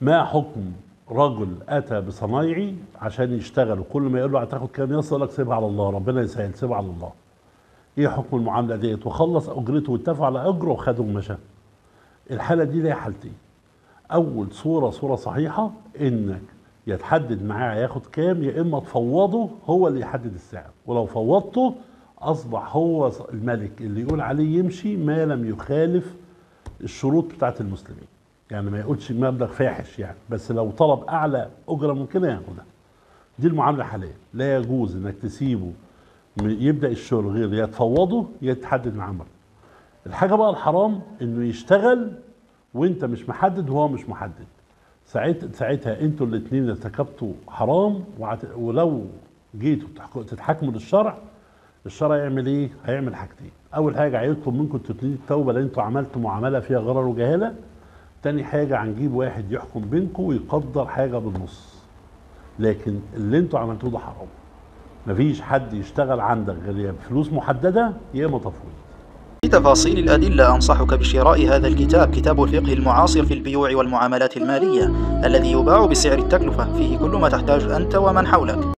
ما حكم رجل اتى بصنايعي عشان يشتغل وكل ما يقول له هتاخد كام يصل لك سيبها على الله ربنا يسهل سيبها على الله ايه حكم المعامله ديت وخلص اجرته واتفق على اجره وخده ومشى الحاله دي ليها حالتين اول صوره صوره صحيحه انك يتحدد معاه هياخد كام يا اما تفوضه هو اللي يحدد السعر ولو فوضته اصبح هو الملك اللي يقول عليه يمشي ما لم يخالف الشروط بتاعت المسلمين يعني ما يقولش مبلغ فاحش يعني بس لو طلب اعلى اجره ممكنه ياخدها دي المعامله حاليا لا يجوز انك تسيبه م- يبدا الشغل غير يا تفوضه يا تحدد معاه مبلغ الحاجه بقى الحرام انه يشتغل وانت مش محدد وهو مش محدد ساعت ساعتها انتوا الاثنين ارتكبتوا حرام وعت- ولو جيتوا تحك- تتحاكموا للشرع الشرع يعمل ايه؟ هيعمل حاجتين اول حاجه هيطلب منكم تتنين التوبه لان انتوا عملتوا معامله فيها غرر وجهاله تاني حاجه هنجيب واحد يحكم بينكم ويقدر حاجه بالنص لكن اللي انتوا عملتوه ده حرام مفيش حد يشتغل عندك غير يا بفلوس محدده يا اما تفويض لتفاصيل الأدلة أنصحك بشراء هذا الكتاب كتاب الفقه المعاصر في البيوع والمعاملات المالية الذي يباع بسعر التكلفة فيه كل ما تحتاج أنت ومن حولك